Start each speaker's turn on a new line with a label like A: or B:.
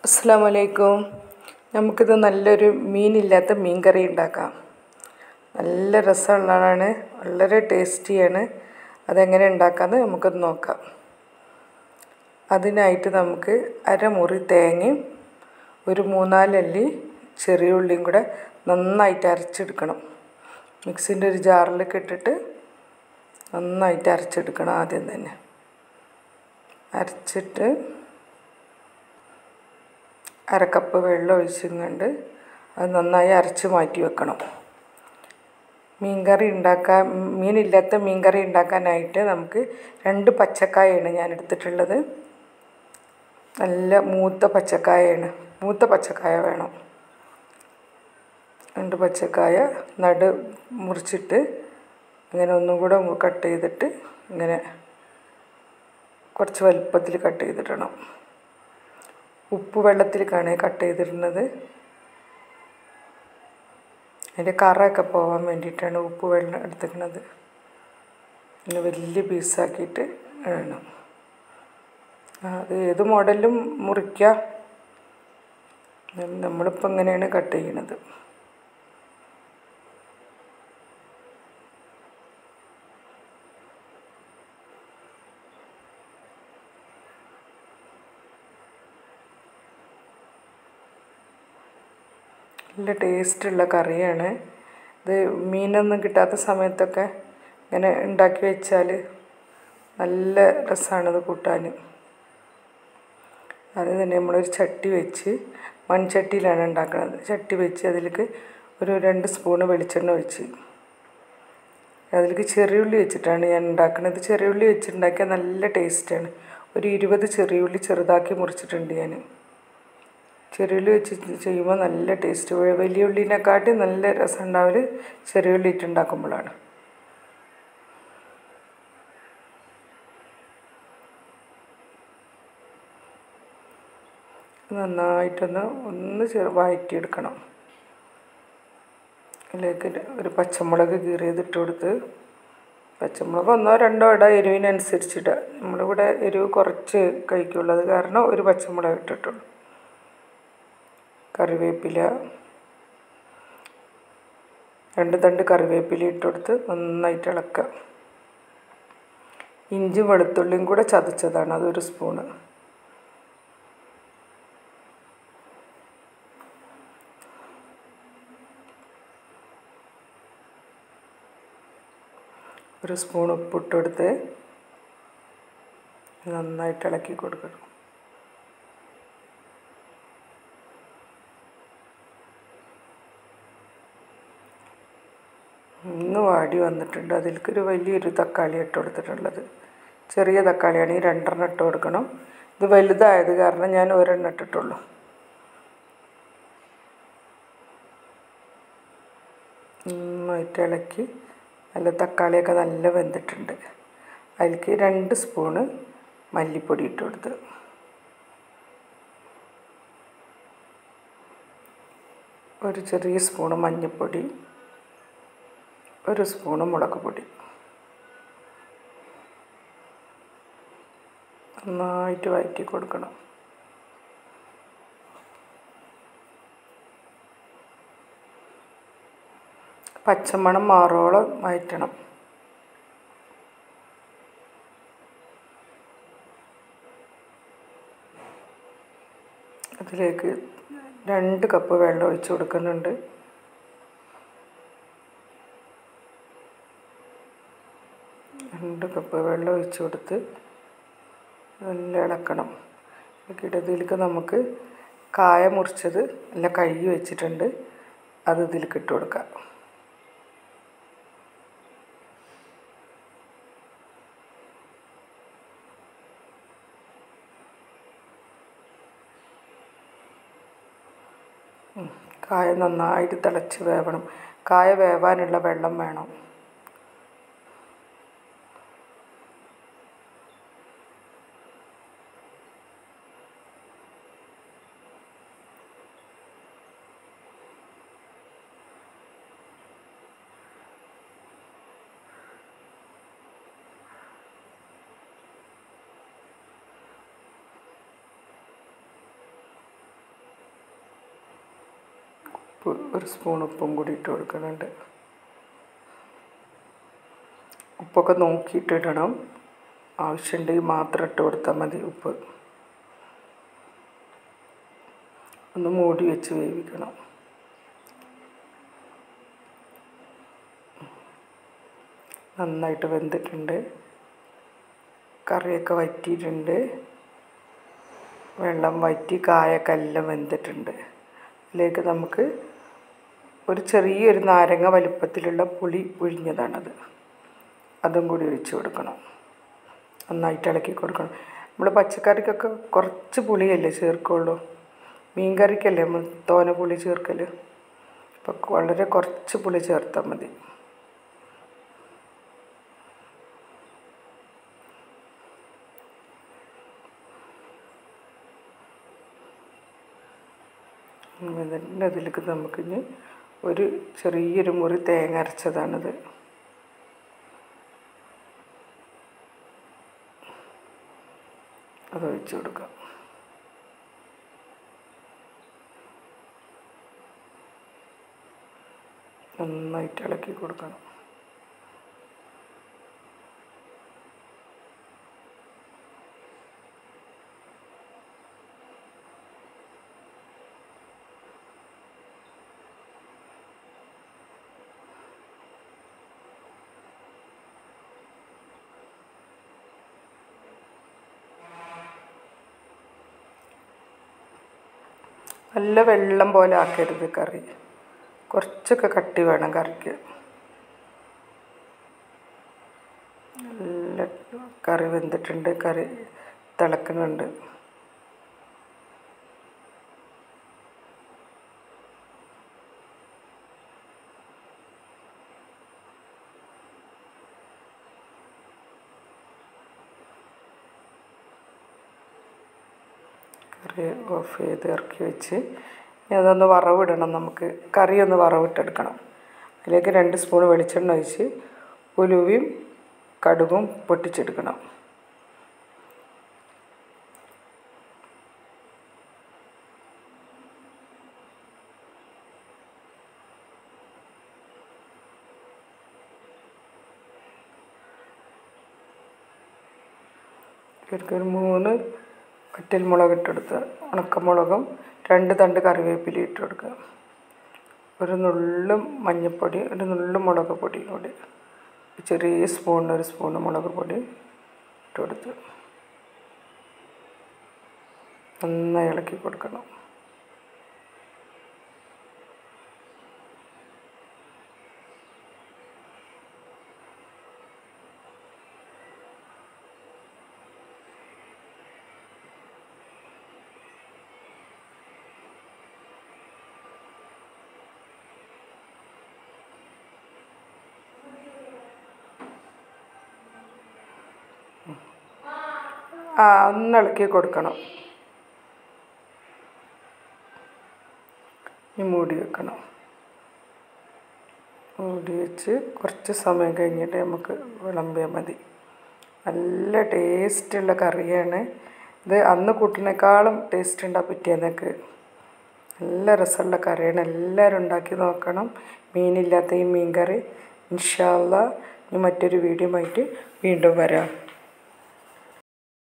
A: അസ്സാം വലൈക്കും നമുക്കിത് നല്ലൊരു മീനില്ലാത്ത മീൻ കറി ഉണ്ടാക്കാം നല്ല രസമുള്ളതാണ് വളരെ ടേസ്റ്റിയാണ് അതെങ്ങനെ ഉണ്ടാക്കാമെന്ന് നമുക്കൊന്ന് നോക്കാം അതിനായിട്ട് നമുക്ക് അരമുറി തേങ്ങയും ഒരു മൂന്നാലല്ലി ചെറിയ ഉള്ളിയും കൂടെ നന്നായിട്ട് അരച്ചെടുക്കണം മിക്സിൻ്റെ ഒരു ജാറിലേക്ക് ഇട്ടിട്ട് നന്നായിട്ട് അരച്ചെടുക്കണം ആദ്യം തന്നെ അരച്ചിട്ട് അര കപ്പ് വെള്ളം ഒഴിച്ചും കൊണ്ട് അത് നന്നായി അരച്ച് മാറ്റി വെക്കണം മീൻകറി ഉണ്ടാക്കാൻ മീനില്ലാത്ത മീൻകറി ഉണ്ടാക്കാനായിട്ട് നമുക്ക് രണ്ട് പച്ചക്കായയാണ് ഞാൻ എടുത്തിട്ടുള്ളത് നല്ല മൂത്ത പച്ചക്കായയാണ് മൂത്ത പച്ചക്കായ വേണം രണ്ട് പച്ചക്കായ നടു മുറിച്ചിട്ട് ഇങ്ങനെ ഒന്നും കൂടെ കട്ട് ചെയ്തിട്ട് ഇങ്ങനെ കുറച്ച് വലുപ്പത്തിൽ കട്ട് ചെയ്തിടണം ഉപ്പ് വെള്ളത്തിലേക്കാണ് കട്ട് ചെയ്തിടുന്നത് അതിൻ്റെ കറയൊക്കെ പോകാൻ വേണ്ടിയിട്ടാണ് ഉപ്പ് വെള്ളം എടുത്തിരിക്കുന്നത് പിന്നെ വലിയ പീസാക്കിയിട്ട് ഇടണം അത് ഏത് മോഡലിലും മുറിക്കാം നമ്മളിപ്പോൾ ഇങ്ങനെയാണ് കട്ട് ചെയ്യണത് നല്ല ടേസ്റ്റുള്ള കറിയാണ് ഇത് മീനൊന്നും കിട്ടാത്ത സമയത്തൊക്കെ ഇങ്ങനെ ഉണ്ടാക്കി വെച്ചാൽ നല്ല രസമാണിത് കൂട്ടാൻ അത് തന്നെ നമ്മളൊരു ചട്ടി വെച്ച് മൺചട്ടിയിലാണ് ഉണ്ടാക്കുന്നത് ചട്ടി വെച്ച് അതിലേക്ക് ഒരു രണ്ട് സ്പൂണ് വെളിച്ചെണ്ണ ഒഴിച്ച് അതിലേക്ക് ചെറിയുള്ളി വെച്ചിട്ടാണ് ഞാൻ ഉണ്ടാക്കുന്നത് ചെറിയുള്ളി വെച്ചിട്ടുണ്ടാക്കിയാൽ നല്ല ടേസ്റ്റാണ് ഒരു ഇരുപത് ചെറിയുള്ളി ചെറുതാക്കി മുറിച്ചിട്ടുണ്ട് ഞാൻ ചെറിയുള്ളി വെച്ച് ചെയ്യുമ്പോൾ നല്ല ടേസ്റ്റ് വലിയ ഉള്ളിനെക്കാട്ടി നല്ല രസം ഉണ്ടാവൽ ചെറിയ ഉള്ളി ഇട്ടുണ്ടാക്കുമ്പോഴാണ് നന്നായിട്ടൊന്ന് ഒന്ന് ചെറു വഴറ്റിയെടുക്കണം അതിലേക്ക് ഒരു പച്ചമുളക് കീറിയതിട്ട് കൊടുത്ത് പച്ചമുളക് ഒന്നോ രണ്ടോ ഇട എരിവിനനുസരിച്ചിടുക നമ്മളിവിടെ എരിവ് കുറച്ച് കഴിക്കുള്ളത് കാരണം ഒരു പച്ചമുളക് ഇട്ടിട്ടുള്ളൂ കറിവേപ്പില രണ്ട് തണ്ട് കറിവേപ്പില ഇട്ട് കൊടുത്ത് നന്നായിട്ട് ഇളക്കുക ഇഞ്ചി വെളുത്തുള്ളിയും കൂടെ ചതച്ചതാണ് അതൊരു സ്പൂണ് ഒരു സ്പൂൺ ഉപ്പിട്ട് കൊടുത്ത് നന്നായിട്ട് ഇളക്കി കൊടുക്കണം ഒന്ന് വാടി വന്നിട്ടുണ്ട് അതിലേക്ക് ഒരു വലിയൊരു തക്കാളി ഇട്ട് കൊടുത്തിട്ടുള്ളത് ചെറിയ തക്കാളിയാണ് ഈ രണ്ടെണ്ണം ഇട്ട് കൊടുക്കണം ഇത് വലുതായത് കാരണം ഞാൻ ഒരെണ്ണം ഇട്ടിട്ടുള്ളൂ നന്നായിട്ട് ഇളക്കി നല്ല തക്കാളിയൊക്കെ നല്ല വെന്തിട്ടുണ്ട് അതിലേക്ക് രണ്ട് സ്പൂണ് മല്ലിപ്പൊടി ഇട്ട് കൊടുത്ത് ഒരു ചെറിയ സ്പൂണ് മഞ്ഞൾപ്പൊടി ഒരു സ്പൂണ് മുളക് പൊടി നന്നായിട്ട് വഴറ്റി കൊടുക്കണം പച്ചമണം മാറോളം വഴറ്റണം അതിലേക്ക് രണ്ട് കപ്പ് വെള്ളം ഒഴിച്ച് കൊടുക്കുന്നുണ്ട് രണ്ട് കപ്പ് വെള്ളം ഒഴിച്ച് കൊടുത്ത് നല്ല ഇളക്കണം ഇതിലേക്ക് നമുക്ക് കായ മുറിച്ചത് നല്ല കഴുകി വെച്ചിട്ടുണ്ട് അത് ഇതിലേക്ക് ഇട്ട് കൊടുക്കാം കായ നന്നായിട്ട് തിളച്ച് വേവണം കായ വേവാനുള്ള വെള്ളം വേണം ഉപ്പ് ഒരു സ്പൂൺ ഉപ്പും കൂടി ഇട്ട് കൊടുക്കുന്നുണ്ട് ഉപ്പൊക്കെ നോക്കിയിട്ട് ഇടണം ആവശ്യമുണ്ടെങ്കിൽ മാത്രം ഇട്ട് കൊടുത്താൽ മതി ഉപ്പ് ഒന്ന് മൂടി വെച്ച് വേവിക്കണം നന്നായിട്ട് വെന്തിട്ടുണ്ട് കറിയൊക്കെ വറ്റിയിട്ടുണ്ട് വെള്ളം വറ്റി കായൊക്കെ എല്ലാം വെന്തിട്ടുണ്ട് ഇതിലേക്ക് നമുക്ക് ഒരു ചെറിയൊരു നാരങ്ങ വലിപ്പത്തിലുള്ള പുളി പിഴിഞ്ഞതാണത് അതും കൂടി ഒഴിച്ച് കൊടുക്കണം നന്നായിട്ട് ഇളക്കി കൊടുക്കണം നമ്മൾ പച്ചക്കറിക്കൊക്കെ കുറച്ച് പുളിയല്ലേ ചേർക്കുള്ളൂ മീൻ കറിക്കല്ലേ നമ്മൾ തോന പുളി ചേർക്കൽ അപ്പോൾ വളരെ കുറച്ച് പുളി ചേർത്താൽ മതി എന്നിട്ട് അതിലേക്ക് നമുക്കിനി ഒരു ചെറിയൊരു മുറി തേങ്ങ അരച്ചതാണിത് അത് ഒഴിച്ച് കൊടുക്കാം നന്നായിട്ട് ഇളക്കി കൊടുക്കണം നല്ല വെള്ളം പോലെ ആക്കരുത് കറി കുറച്ചൊക്കെ കട്ടി വേണം കറിക്ക് നല്ല കറി വെന്തിട്ടുണ്ട് കറി തിളക്കുന്നുണ്ട് കറി ഓഫ് ചെയ്ത് ഇറക്കി വെച്ച് ഇനി അതൊന്ന് വറവിടണം നമുക്ക് കറി ഒന്ന് വറവിട്ടെടുക്കണം അതിലേക്ക് രണ്ട് സ്പൂൺ വെളിച്ചെണ്ണ ഒഴിച്ച് ഉലുവയും കടുകും പൊട്ടിച്ചെടുക്കണം ഇതിലേക്ക് ഒരു മൂന്ന് വറ്റൽമുളക് ഇട്ടെടുത്ത് ഉണക്കമുളകും രണ്ട് തണ്ട് കറിവേപ്പില ഇട്ട് കൊടുക്കുക ഒരു നുള്ളും മഞ്ഞൾപ്പൊടി ഒരു നുള്ളു മുളക് പൊടി കൂടി ചെറിയ സ്പൂണിന് ഒരു സ്പൂണ് മുളക് പൊടി ഇട്ട് കൊടുത്ത് നന്നായി ഇളക്കി കൊടുക്കണം ആ ഒന്ന് ഇളക്കി കൊടുക്കണം ഇനി മൂടി വെക്കണം മൂടി വെച്ച് കുറച്ച് സമയം കഴിഞ്ഞിട്ട് നമുക്ക് വിളമ്പിയാൽ മതി നല്ല ടേസ്റ്റുള്ള കറിയാണ് ഇത് അന്ന് കൂട്ടിനേക്കാളും ടേസ്റ്റ് ഉണ്ടാ പിറ്റേന്നൊക്കെ നല്ല രസമുള്ള കറിയാണ് എല്ലാവരും ഉണ്ടാക്കി നോക്കണം മീനില്ലാത്ത ഈ മീൻ കറി ഇൻഷാല്ല ഇനി മറ്റൊരു വീഡിയോ ആയിട്ട് വീണ്ടും വരാം